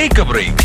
take a break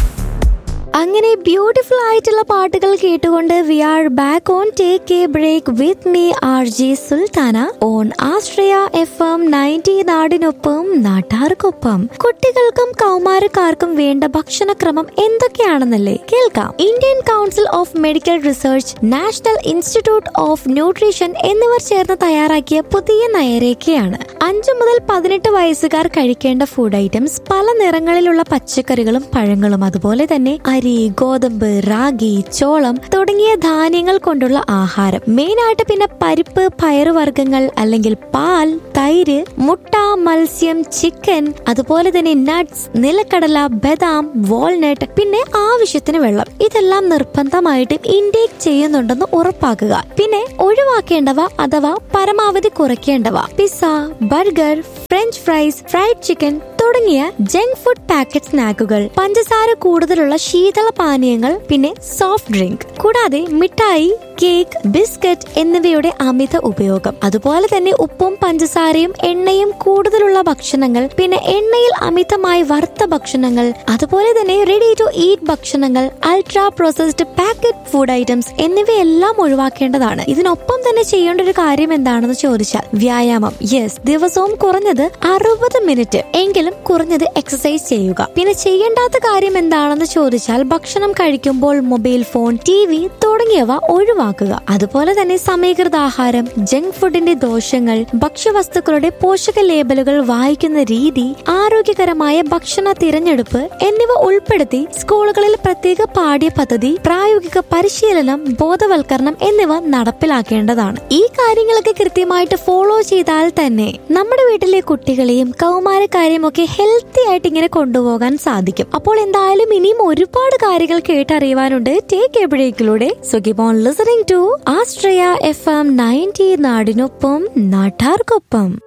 അങ്ങനെ beautiful ആയിട്ടുള്ള പാട്ടുകൾ കേട്ടുകൊണ്ട് we are back on take a break with me R J Sultana on Ashraya F M ninety നാടിനൊപ്പം നാട്ടാർക്കൊപ്പം കുട്ടികൾക്കും കൗമാരക്കാർക്കും വേണ്ട ഭക്ഷണക്രമം എന്തൊക്കെയാണെന്നല്ലേ കേൾക്കാം Indian council of medical research national institute of nutrition എന്നിവർ ചേർന്ന് തയ്യാറാക്കിയ പുതിയ നയരേഖയാണ് അഞ്ചു മുതൽ പതിനെട്ട് വയസ്സുകാർ കഴിക്കേണ്ട ഫുഡ് ഐറ്റംസ് പല നിറങ്ങളിലുള്ള പച്ചക്കറികളും പഴങ്ങളും അതുപോലെ തന്നെ അരി ഗോതമ്പ് റാഗി ചോളം തുടങ്ങിയ ധാന്യങ്ങൾ കൊണ്ടുള്ള ആഹാരം മെയിൻ ആയിട്ട് പിന്നെ പരിപ്പ് പയറുവർഗ്ഗങ്ങൾ അല്ലെങ്കിൽ പാൽ തൈര് മുട്ട മത്സ്യം ചിക്കൻ അതുപോലെ തന്നെ നട്ട്സ് നിലക്കടല ബദാം വാൾനട്ട് പിന്നെ ആവശ്യത്തിന് വെള്ളം ഇതെല്ലാം നിർബന്ധമായിട്ടും ഇൻടേക്ക് ചെയ്യുന്നുണ്ടെന്ന് ഉറപ്പാക്കുക പിന്നെ ഒഴിവാക്കേണ്ടവ അഥവാ പരമാവധി കുറയ്ക്കേണ്ടവ pizza burger french fries fried chicken തുടങ്ങിയ ജങ്ക് ഫുഡ് പാക്കറ്റ് സ്നാക്കുകൾ പഞ്ചസാര കൂടുതലുള്ള ശീതള പാനീയങ്ങൾ പിന്നെ സോഫ്റ്റ് ഡ്രിങ്ക് കൂടാതെ മിഠായി കേക്ക് ബിസ്ക്കറ്റ് എന്നിവയുടെ അമിത ഉപയോഗം അതുപോലെ തന്നെ ഉപ്പും പഞ്ചസാരയും എണ്ണയും കൂടുതലുള്ള ഭക്ഷണങ്ങൾ പിന്നെ എണ്ണയിൽ അമിതമായി വറുത്ത ഭക്ഷണങ്ങൾ അതുപോലെ തന്നെ റെഡി ടു ഈറ്റ് ഭക്ഷണങ്ങൾ ultra processed packet food items എന്നിവയെല്ലാം ഒഴിവാക്കേണ്ടതാണ് ഇതിനൊപ്പം തന്നെ ചെയ്യേണ്ട ഒരു കാര്യം എന്താണെന്ന് ചോദിച്ചാൽ വ്യായാമം യെസ് ദിവസവും കുറഞ്ഞത് അറുപത് മിനിറ്റ് എങ്കിലും കുറഞ്ഞത് എക്സസൈസ് ചെയ്യുക പിന്നെ ചെയ്യേണ്ടാത്ത കാര്യം എന്താണെന്ന് ചോദിച്ചാൽ ഭക്ഷണം കഴിക്കുമ്പോൾ മൊബൈൽ ഫോൺ ടി വി തുടങ്ങിയവ ഒഴിവാക്കുക അതുപോലെ തന്നെ സമീകൃത ആഹാരം ജങ്ക് ഫുഡിന്റെ ദോഷങ്ങൾ ഭക്ഷ്യവസ്തുക്കളുടെ പോഷക ലേബലുകൾ വായിക്കുന്ന രീതി ആരോഗ്യകരമായ ഭക്ഷണ തിരഞ്ഞെടുപ്പ് എന്നിവ ഉൾപ്പെടുത്തി സ്കൂളുകളിൽ പ്രത്യേക പാഠ്യ പദ്ധതി പ്രായോഗിക പരിശീലനം ബോധവൽക്കരണം എന്നിവ നടപ്പിലാക്കേണ്ടതാണ് ഈ കാര്യങ്ങളൊക്കെ കൃത്യമായിട്ട് ഫോളോ ചെയ്താൽ തന്നെ നമ്മുടെ വീട്ടിലെ കുട്ടികളെയും കൗമാരക്കാരെയും ഒക്കെ ഹെൽത്തി ആയിട്ട് ഇങ്ങനെ കൊണ്ടുപോകാൻ സാധിക്കും അപ്പോൾ എന്തായാലും ഇനിയും ഒരുപാട് കാര്യങ്ങൾ കേട്ടറിയുവാനുണ്ട് ടേക്ക് എ ബ്രേക്കിലൂടെ so keep on listening to Ashraya F M ninety നാടിനൊപ്പം നാട്ടാർക്കൊപ്പം